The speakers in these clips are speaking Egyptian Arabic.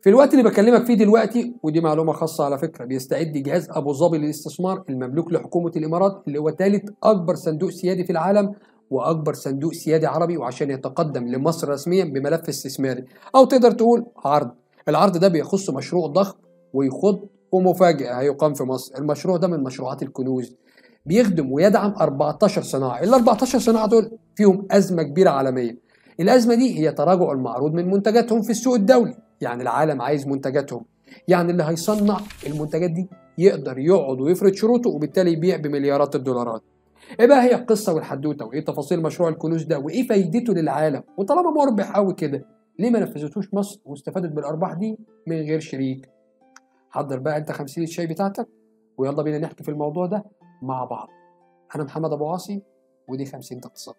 في الوقت اللي بكلمك فيه دلوقتي ودي معلومة خاصة على فكرة بيستعد جهاز أبو ظبي للاستثمار المملوك لحكومة الإمارات اللي هو ثالث أكبر صندوق سيادي في العالم وأكبر صندوق سيادي عربي وعشان يتقدم لمصر رسميا بملف استثماري أو تقدر تقول عرض العرض ده بيخص مشروع ضخم ويخض ومفاجئة هيقام في مصر المشروع ده من مشروعات الكنوز بيخدم ويدعم 14 صناعة ال 14 صناعة دول فيهم أزمة كبيرة عالمية الأزمة دي هي تراجع المعروض من منتجاتهم في السوق الدولي يعني العالم عايز منتجاتهم يعني اللي هيصنع المنتجات دي يقدر يقعد ويفرض شروطه وبالتالي يبيع بمليارات الدولارات ايه بقى هي القصه والحدوته وايه تفاصيل مشروع الكنوز ده وايه فايدته للعالم وطالما مربح قوي كده ليه ما نفذتوش مصر واستفادت بالارباح دي من غير شريك حضر بقى انت 50 الشاي بتاعتك ويلا بينا نحكي في الموضوع ده مع بعض انا محمد ابو عاصي ودي 50 اقتصاد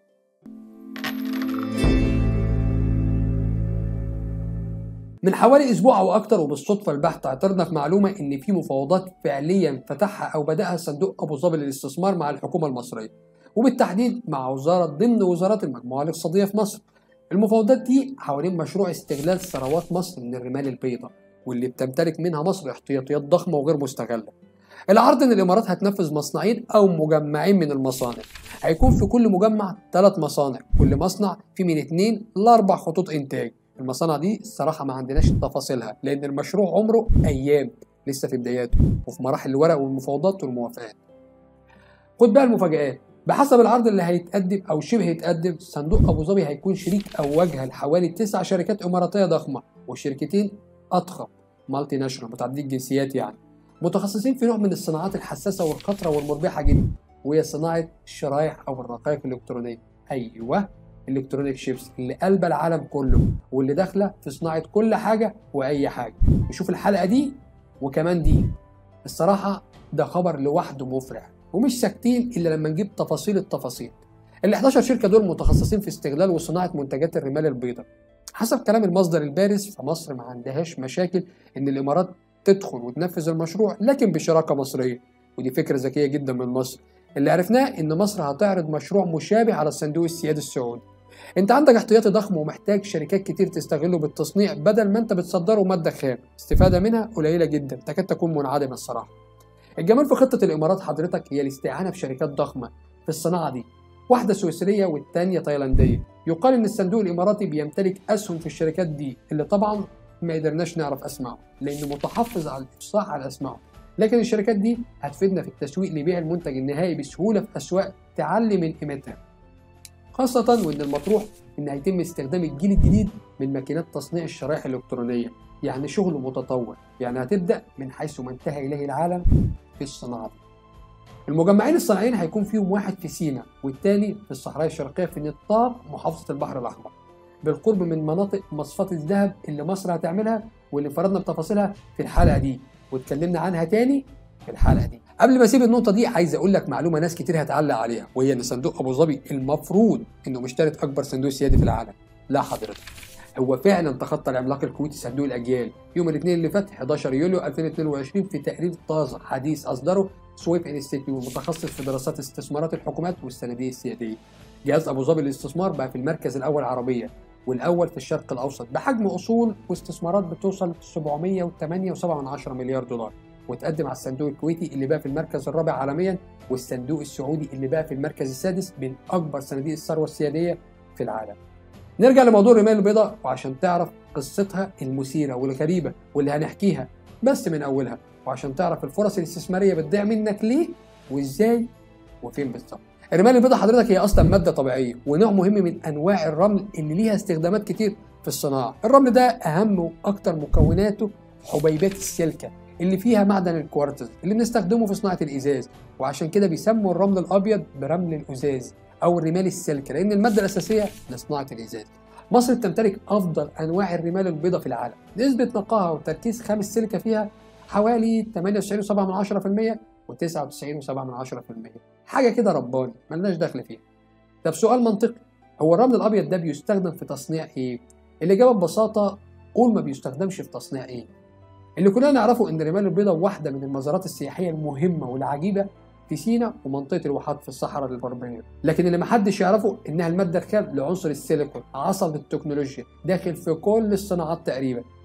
من حوالي اسبوع او اكتر وبالصدفه البحته اعترضنا في معلومه ان في مفاوضات فعليا فتحها او بداها صندوق ابو ظبي للاستثمار مع الحكومه المصريه وبالتحديد مع وزاره ضمن وزارات المجموعه الاقتصاديه في مصر المفاوضات دي حوالين مشروع استغلال ثروات مصر من الرمال البيضاء واللي بتمتلك منها مصر احتياطيات ضخمه وغير مستغله العرض ان الامارات هتنفذ مصنعين او مجمعين من المصانع هيكون في كل مجمع ثلاث مصانع كل مصنع فيه من اثنين لاربع خطوط انتاج المصانع دي الصراحه ما عندناش تفاصيلها لان المشروع عمره ايام لسه في بداياته وفي مراحل الورق والمفاوضات والموافقات خد بقى المفاجآت بحسب العرض اللي هيتقدم او شبه يتقدم صندوق ابو ظبي هيكون شريك او واجهه لحوالي تسع شركات اماراتيه ضخمه والشركتين اضخم مالتي ناشونال متعددي الجنسيات يعني متخصصين في نوع من الصناعات الحساسه والخطره والمربحه جدا وهي صناعه الشرايح او الرقائق الالكترونيه ايوه الكترونيك شيبس اللي قلب العالم كله واللي داخله في صناعه كل حاجه واي حاجه نشوف الحلقه دي وكمان دي الصراحه ده خبر لوحده مفرح ومش ساكتين الا لما نجيب تفاصيل التفاصيل ال 11 شركه دول متخصصين في استغلال وصناعه منتجات الرمال البيضاء حسب كلام المصدر البارز فمصر ما عندهاش مشاكل ان الامارات تدخل وتنفذ المشروع لكن بشراكه مصريه ودي فكره ذكيه جدا من مصر اللي عرفناه ان مصر هتعرض مشروع مشابه على الصندوق السيادي السعودي انت عندك احتياطي ضخم ومحتاج شركات كتير تستغله بالتصنيع بدل ما انت بتصدره ماده خام استفاده منها قليله جدا تكاد تكون منعدمه الصراحه الجمال في خطه الامارات حضرتك هي الاستعانه بشركات ضخمه في الصناعه دي واحده سويسريه والتانيه تايلانديه يقال ان الصندوق الاماراتي بيمتلك اسهم في الشركات دي اللي طبعا ما قدرناش نعرف اسمائهم لانه متحفظ على الافصاح على اسمائهم لكن الشركات دي هتفيدنا في التسويق لبيع المنتج النهائي بسهوله في اسواق تعلي من قيمتها خاصة وإن المطروح إن هيتم استخدام الجيل الجديد من ماكينات تصنيع الشرائح الإلكترونية يعني شغل متطور يعني هتبدأ من حيث ما انتهى إليه العالم في الصناعة دي. المجمعين الصناعيين هيكون فيهم واحد في سيناء والتاني في الصحراء الشرقية في نطاق محافظة البحر الأحمر بالقرب من مناطق مصفاة الذهب اللي مصر هتعملها واللي فرضنا بتفاصيلها في الحلقة دي واتكلمنا عنها تاني في الحلقة دي قبل ما اسيب النقطه دي عايز اقول لك معلومه ناس كتير هتعلق عليها وهي ان صندوق ابو ظبي المفروض انه مشترك اكبر صندوق سيادي في العالم لا حضرتك هو فعلا تخطى العملاق الكويتي صندوق الاجيال يوم الاثنين اللي فات 11 يوليو 2022 في تقرير طازه حديث اصدره سويف انستيتيوت متخصص في دراسات استثمارات الحكومات والصناديق السياديه جهاز ابو ظبي للاستثمار بقى في المركز الاول عربيا والاول في الشرق الاوسط بحجم اصول واستثمارات بتوصل 708.7 مليار دولار وتقدم على الصندوق الكويتي اللي بقى في المركز الرابع عالميا والصندوق السعودي اللي بقى في المركز السادس من اكبر صناديق الثروه السياديه في العالم. نرجع لموضوع الرمال البيضاء وعشان تعرف قصتها المثيره والغريبه واللي هنحكيها بس من اولها وعشان تعرف الفرص الاستثماريه بتضيع منك ليه وازاي وفين بالظبط. الرمال البيضاء حضرتك هي اصلا ماده طبيعيه ونوع مهم من انواع الرمل اللي ليها استخدامات كتير في الصناعه. الرمل ده اهم واكثر مكوناته حبيبات السيليكا اللي فيها معدن الكوارتز اللي بنستخدمه في صناعه الازاز وعشان كده بيسموا الرمل الابيض برمل الازاز او الرمال السلكه لان الماده الاساسيه لصناعه الازاز مصر بتمتلك افضل انواع الرمال البيضاء في العالم نسبه نقاها وتركيز خام السيليكا فيها حوالي 98.7% و99.7% حاجه كده رباني ملناش دخل فيها طب سؤال منطقي هو الرمل الابيض ده بيستخدم في تصنيع ايه الاجابه ببساطه قول ما بيستخدمش في تصنيع ايه اللي كلنا نعرفه ان الرمال البيضاء واحده من المزارات السياحيه المهمه والعجيبه في سيناء ومنطقه الواحات في الصحراء الغربيه لكن اللي محدش يعرفه انها الماده الخام لعنصر السيليكون عصب التكنولوجيا داخل في كل الصناعات تقريبا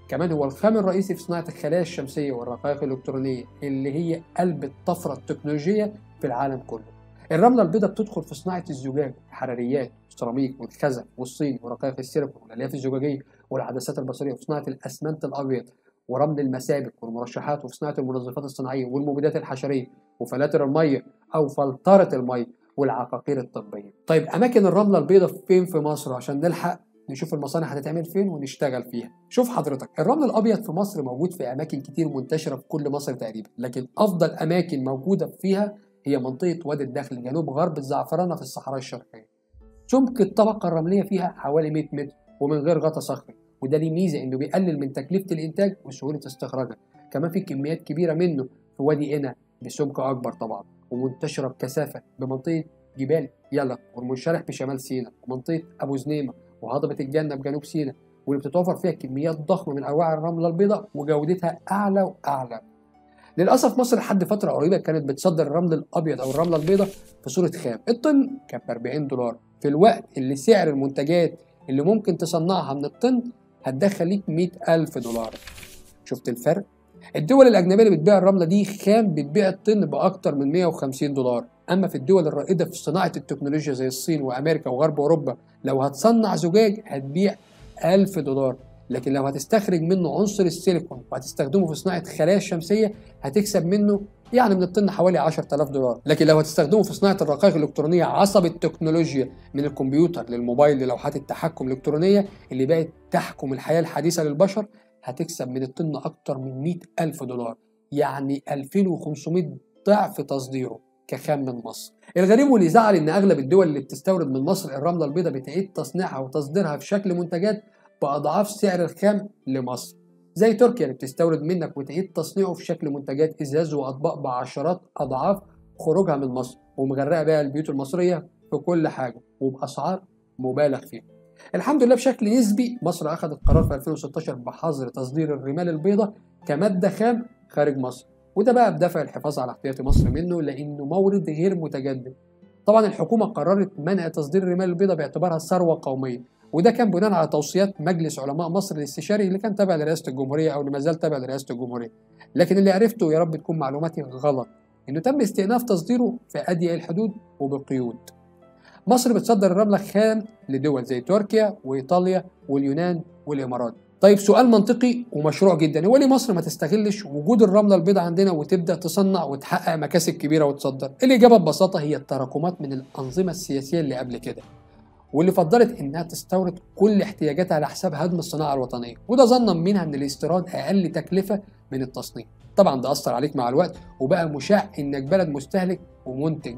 كمان هو الخام الرئيسي في صناعة الخلايا الشمسية والرقائق الإلكترونية اللي هي قلب الطفرة التكنولوجية في العالم كله الرملة البيضاء بتدخل في صناعة الزجاج الحراريات والسيراميك والخزف والصين ورقائق السيليكون والألياف الزجاجية والعدسات البصرية وفي صناعة الأسمنت الأبيض ورمل المسابك والمرشحات وفي صناعة المنظفات الصناعية والمبيدات الحشرية وفلاتر المية أو فلترة المية والعقاقير الطبية طيب أماكن الرملة البيضاء فين في مصر عشان نلحق نشوف المصانع هتتعمل فين ونشتغل فيها شوف حضرتك الرمل الابيض في مصر موجود في اماكن كتير منتشره في كل مصر تقريبا لكن افضل اماكن موجوده فيها هي منطقه وادي الدخل جنوب غرب الزعفرانه في الصحراء الشرقيه سمك الطبقه الرمليه فيها حوالي 100 متر ومن غير غطا صخري وده ليه ميزه انه بيقلل من تكلفه الانتاج وسهوله استخراجها كمان في كميات كبيره منه في وادي قنا بسمك اكبر طبعا ومنتشره بكثافه بمنطقه جبال يلا والمنشرح بشمال سيناء ومنطقه ابو زنيمه وهضبة الجنة بجنوب سيناء واللي بتتوفر فيها كميات ضخمة من أنواع الرملة البيضاء وجودتها أعلى وأعلى. للأسف مصر لحد فترة قريبة كانت بتصدر الرمل الأبيض أو الرملة البيضاء في صورة خام، الطن كان ب 40 دولار، في الوقت اللي سعر المنتجات اللي ممكن تصنعها من الطن هتدخل ليك 100000 دولار. شفت الفرق؟ الدول الأجنبية اللي بتبيع الرملة دي خام بتبيع الطن بأكتر من 150 دولار، أما في الدول الرائدة في صناعة التكنولوجيا زي الصين وأمريكا وغرب أوروبا لو هتصنع زجاج هتبيع 1000 دولار لكن لو هتستخرج منه عنصر السيليكون وهتستخدمه في صناعة خلايا شمسية هتكسب منه يعني من الطن حوالي 10000 دولار لكن لو هتستخدمه في صناعة الرقائق الإلكترونية عصب التكنولوجيا من الكمبيوتر للموبايل للوحات التحكم الإلكترونية اللي بقت تحكم الحياة الحديثة للبشر هتكسب من الطن أكتر من 100000 دولار يعني 2500 ضعف تصديره كخام من مصر الغريب واللي زعل ان اغلب الدول اللي بتستورد من مصر الرمله البيضاء بتعيد تصنيعها وتصديرها في شكل منتجات باضعاف سعر الخام لمصر زي تركيا اللي بتستورد منك وتعيد تصنيعه في شكل منتجات ازاز واطباق بعشرات اضعاف خروجها من مصر ومغرقه بقى البيوت المصريه في كل حاجه وباسعار مبالغ فيها الحمد لله بشكل نسبي مصر اخذت قرار في 2016 بحظر تصدير الرمال البيضاء كماده خام خارج مصر وده بقى بدافع الحفاظ على احتياطي مصر منه لانه مورد غير متجدد طبعا الحكومه قررت منع تصدير الرمال البيضاء باعتبارها ثروه قوميه وده كان بناء على توصيات مجلس علماء مصر الاستشاري اللي كان تابع لرئاسه الجمهوريه او اللي ما زال تابع لرئاسه الجمهوريه لكن اللي عرفته يا رب تكون معلوماتي غلط انه تم استئناف تصديره في اضيق الحدود وبقيود مصر بتصدر الرمله خام لدول زي تركيا وايطاليا واليونان والامارات طيب سؤال منطقي ومشروع جدا هو ليه مصر ما تستغلش وجود الرمله البيضاء عندنا وتبدا تصنع وتحقق مكاسب كبيره وتصدر الاجابه ببساطه هي التراكمات من الانظمه السياسيه اللي قبل كده واللي فضلت انها تستورد كل احتياجاتها على حساب هدم الصناعه الوطنيه وده ظنا منها ان الاستيراد اقل تكلفه من التصنيع طبعا ده اثر عليك مع الوقت وبقى مشاع انك بلد مستهلك ومنتج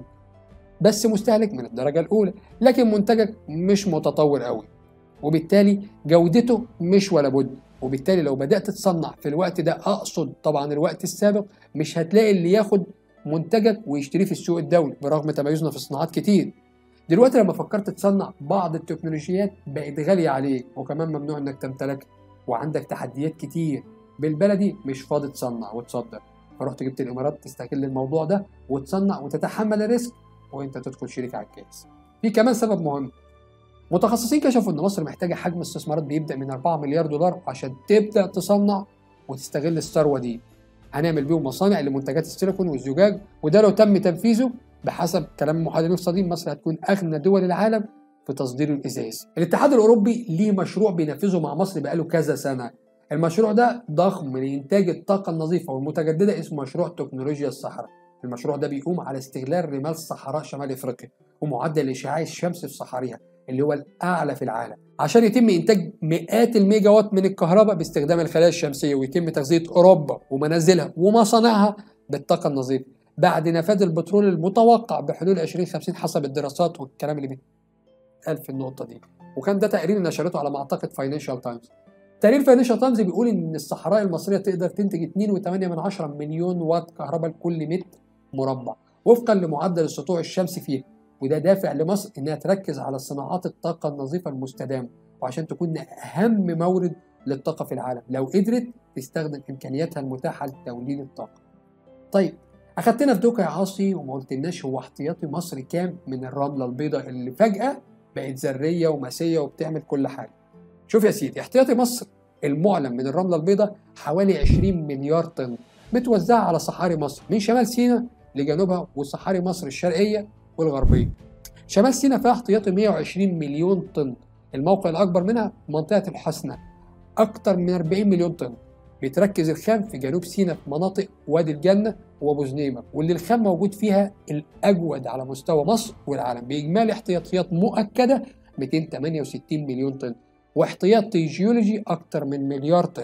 بس مستهلك من الدرجه الاولى لكن منتجك مش متطور قوي وبالتالي جودته مش ولا بد وبالتالي لو بدأت تصنع في الوقت ده أقصد طبعا الوقت السابق مش هتلاقي اللي ياخد منتجك ويشتريه في السوق الدولي برغم تميزنا في صناعات كتير دلوقتي لما فكرت تصنع بعض التكنولوجيات بقت غالية عليك وكمان ممنوع انك تمتلكها وعندك تحديات كتير بالبلدي مش فاضي تصنع وتصدر فرحت جبت الامارات تستغل الموضوع ده وتصنع وتتحمل الريسك وانت تدخل شريك على الكاس في كمان سبب مهم متخصصين كشفوا ان مصر محتاجه حجم استثمارات بيبدا من 4 مليار دولار عشان تبدا تصنع وتستغل الثروه دي هنعمل بيهم مصانع لمنتجات السيليكون والزجاج وده لو تم تنفيذه بحسب كلام المحللين الاقتصاديين مصر هتكون اغنى دول العالم في تصدير الازاز الاتحاد الاوروبي ليه مشروع بينفذه مع مصر بقاله كذا سنه المشروع ده ضخم لانتاج الطاقه النظيفه والمتجدده اسمه مشروع تكنولوجيا الصحراء المشروع ده بيقوم على استغلال رمال صحراء شمال افريقيا ومعدل اشعاع الشمس في صحاريها اللي هو الاعلى في العالم عشان يتم انتاج مئات الميجا وات من الكهرباء باستخدام الخلايا الشمسيه ويتم تغذيه اوروبا ومنازلها ومصانعها بالطاقه النظيفه بعد نفاذ البترول المتوقع بحلول 2050 حسب الدراسات والكلام اللي بيتقال في النقطه دي وكان ده تقرير نشرته على ما اعتقد فاينانشال تايمز تقرير فاينانشال تايمز بيقول ان الصحراء المصريه تقدر تنتج 2.8 مليون وات كهرباء لكل متر مربع وفقا لمعدل السطوع الشمسي فيه وده دافع لمصر انها تركز على صناعات الطاقه النظيفه المستدامه وعشان تكون اهم مورد للطاقه في العالم لو قدرت تستخدم امكانياتها المتاحه لتوليد الطاقه. طيب اخدتنا في دوكا يا عاصي وما قلتلناش هو احتياطي مصر كام من الرمله البيضاء اللي فجاه بقت ذريه وماسيه وبتعمل كل حاجه. شوف يا سيدي احتياطي مصر المعلن من الرملة البيضاء حوالي 20 مليار طن متوزعة على صحاري مصر من شمال سيناء لجنوبها وصحاري مصر الشرقية والغربية شمال سيناء فيها احتياطي 120 مليون طن الموقع الأكبر منها منطقة الحسنة أكثر من 40 مليون طن بيتركز الخام في جنوب سيناء في مناطق وادي الجنة وأبو زنيمة واللي الخام موجود فيها الأجود على مستوى مصر والعالم بإجمالي احتياطيات مؤكدة 268 مليون طن واحتياطي جيولوجي أكثر من مليار طن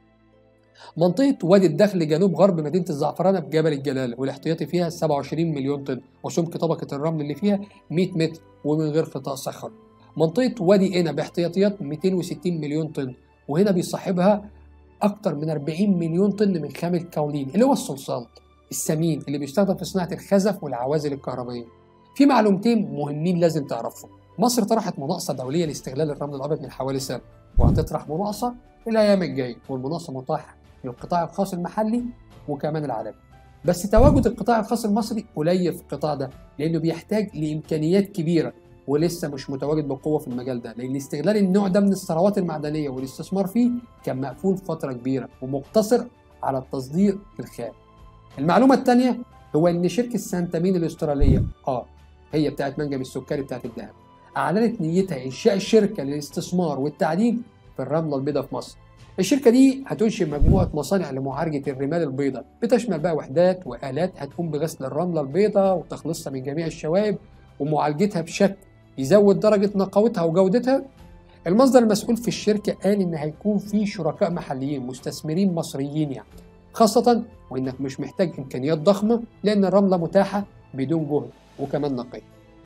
منطقة وادي الدخل جنوب غرب مدينة الزعفرانة بجبل الجلالة والاحتياطي فيها 27 مليون طن وسمك طبقة الرمل اللي فيها 100 متر ومن غير قطاع صخر منطقة وادي قنا باحتياطيات 260 مليون طن وهنا بيصاحبها أكثر من 40 مليون طن من خام الكاولين اللي هو الصلصال السمين اللي بيستخدم في صناعة الخزف والعوازل الكهربائية في معلومتين مهمين لازم تعرفهم مصر طرحت مناقصة دولية لاستغلال الرمل الأبيض من حوالي سنة وهتطرح مناقصة الأيام الجاية والمناقصة متاحة للقطاع الخاص المحلي وكمان العالمي بس تواجد القطاع الخاص المصري قليل في القطاع ده لأنه بيحتاج لإمكانيات كبيرة ولسه مش متواجد بقوة في المجال ده لأن استغلال النوع ده من الثروات المعدنية والاستثمار فيه كان مقفول فترة كبيرة ومقتصر على التصدير الخام المعلومة الثانية هو إن شركة سانتامين الأسترالية آه هي بتاعت منجم السكري بتاعت الذهب أعلنت نيتها إنشاء شركة للاستثمار والتعدين في الرملة البيضاء في مصر الشركة دي هتنشئ مجموعة مصانع لمعالجة الرمال البيضاء بتشمل بقى وحدات وآلات هتقوم بغسل الرملة البيضاء وتخليصها من جميع الشوائب ومعالجتها بشكل يزود درجة نقاوتها وجودتها المصدر المسؤول في الشركة قال إن هيكون في شركاء محليين مستثمرين مصريين يعني خاصة وإنك مش محتاج إمكانيات ضخمة لأن الرملة متاحة بدون جهد وكمان نقية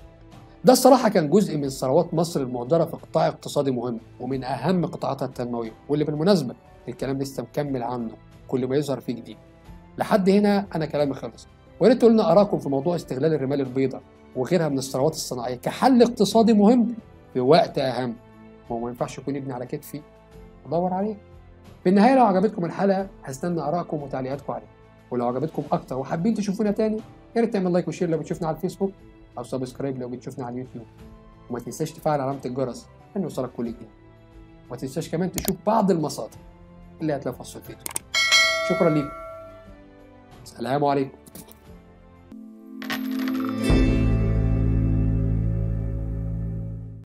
ده الصراحة كان جزء من ثروات مصر المهدرة في قطاع اقتصادي مهم ومن أهم قطاعاتها التنموية واللي بالمناسبة الكلام لسه مكمل عنه كل ما يظهر فيه جديد لحد هنا أنا كلامي خلص ويا ريت تقول لنا آراءكم في موضوع استغلال الرمال البيضاء وغيرها من الثروات الصناعية كحل اقتصادي مهم في وقت أهم ما هو ما ينفعش يكون ابني على كتفي ادور عليه في النهاية لو عجبتكم الحلقة هستنى آرائكم وتعليقاتكم عليها ولو عجبتكم أكتر وحابين تشوفونا تاني يا ريت تعمل لايك وشير لو بتشوفنا على الفيسبوك أو سبسكرايب لو بتشوفنا على اليوتيوب وما تنساش تفعل علامة الجرس عشان يوصلك كل جديد وما تنساش كمان تشوف بعض المصادر اللي هتلاقيها في وصف الفيديو شكرا ليكم السلام عليكم